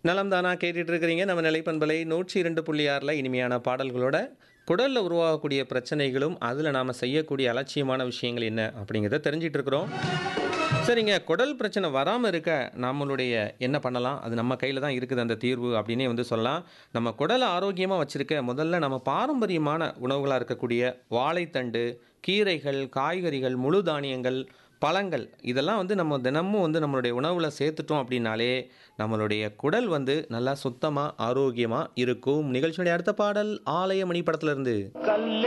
நலம் தானா கேட்டுட்டு இருக்கிறீங்க நம்ம நிலைப்பண்பலை நூற்றி இரண்டு புள்ளி ஆறில் இனிமையான பாடல்களோட குடலில் உருவாகக்கூடிய பிரச்சனைகளும் அதில் நாம் செய்யக்கூடிய அலட்சியமான விஷயங்கள் என்ன அப்படிங்கிறத தெரிஞ்சிட்டு இருக்கிறோம் சரிங்க குடல் பிரச்சனை வராமல் இருக்க நம்மளுடைய என்ன பண்ணலாம் அது நம்ம கையில் தான் இருக்குது அந்த தீர்வு அப்படின்னே வந்து சொல்லலாம் நம்ம குடலை ஆரோக்கியமாக வச்சுருக்க முதல்ல நம்ம பாரம்பரியமான உணவுகளாக இருக்கக்கூடிய வாழைத்தண்டு கீரைகள் காய்கறிகள் முழு தானியங்கள் பழங்கள் இதெல்லாம் வந்து நம்ம தினமும் வந்து நம்மளுடைய உணவில் சேர்த்துட்டோம் அப்படின்னாலே நம்மளுடைய குடல் வந்து நல்லா சுத்தமாக ஆரோக்கியமாக இருக்கும் நிகழ்ச்சியுடைய அடுத்த பாடல் ஆலய மணி படத்துல இருந்து